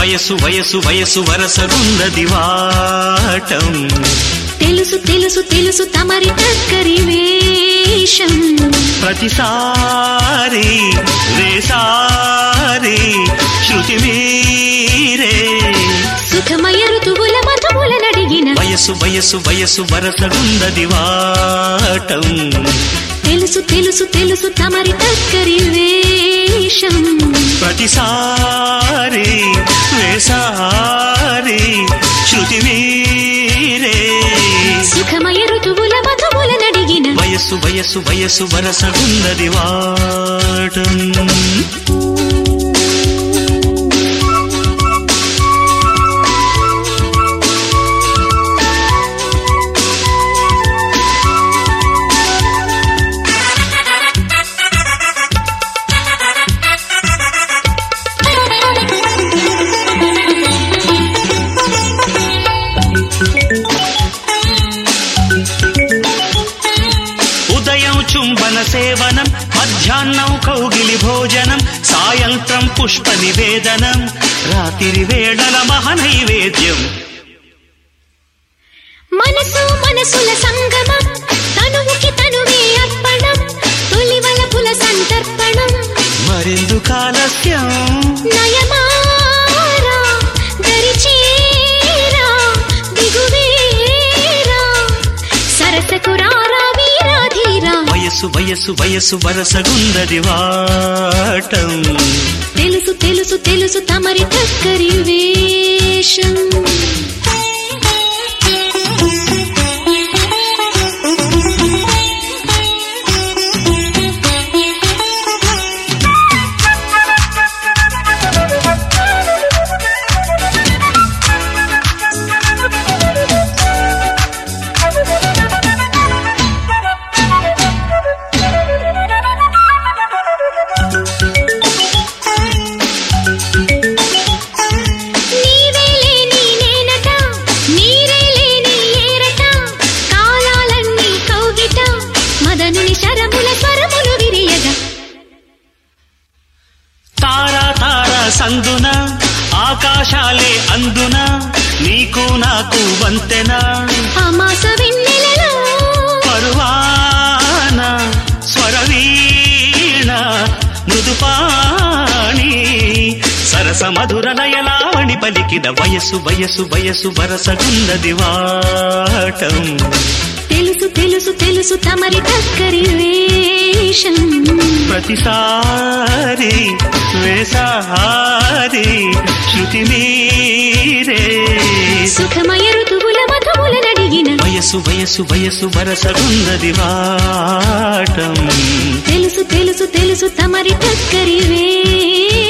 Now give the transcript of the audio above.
వయసు వయసు వయసు వరసగున్నది వాటం తెలుసు తెలుసు తెలుసు తమరి టక్కరి వేషం ప్రతిసారి వేసారి శృతి మీరే సుఖమయ ఋతువుల మధువుల నడిగిన వయసు వయసు వయసు వరసగున్నది వాటం తెలుసు తెలుసు తెలుసు తమరి టక్కరి వేషం ప్రతిసారి వేసారి శృతి మీరే సుఖమయ ఋతువుల మధువుల నడిగిన వయసు వయసు వయసు వరసగున్నది వాటం ఉదయం చుంబన సేవనం మధ్యాహ్నం కౌగిలి భోజనం సాయంత్రం పుష్ప నివేదనం రాత్రి వేళల మహనైవేద్యం మనసు మనసుల సంగమం తనువుకి తనువే అర్పణం తొలివల పుల సంతర్పణం మరెందుకు ఆలస్యం నయమారా దరిచేరా దిగువేరా సరసకు రారా వీరాధీరా వయసు వయసు వయసు వరసగుందది వాటం తెలుసు తెలుసు తెలుసు తమరి టక్కరి వేషం నీవే లేని నేనట నీరే లేని ఏరట కాలాలన్నీ కౌగిట మదనుని శరముల స్వరములు విరియగా తారా తారా సందున ఆకాశాలే అందున నీకు నాకు వంతెన అమాస వెన్నెలలో పరువాన స్వరవీణ మృదుపాణి సరస మధుర లయలావణి పలికిన వయసు వయసు వయసు వరసగున్నది వాటం తెలుసు తెలుసు తెలుసు తమరి టక్కరి వేషం ప్రతిసారి వేసారి శృతి మీరే సుఖమయ ఋతువుల మధువుల నడిగిన వయసు వయసు వయసు వరసగున్నది వాటం తెలుసు తెలుసు తెలుసు తమరి టక్కరి వేషం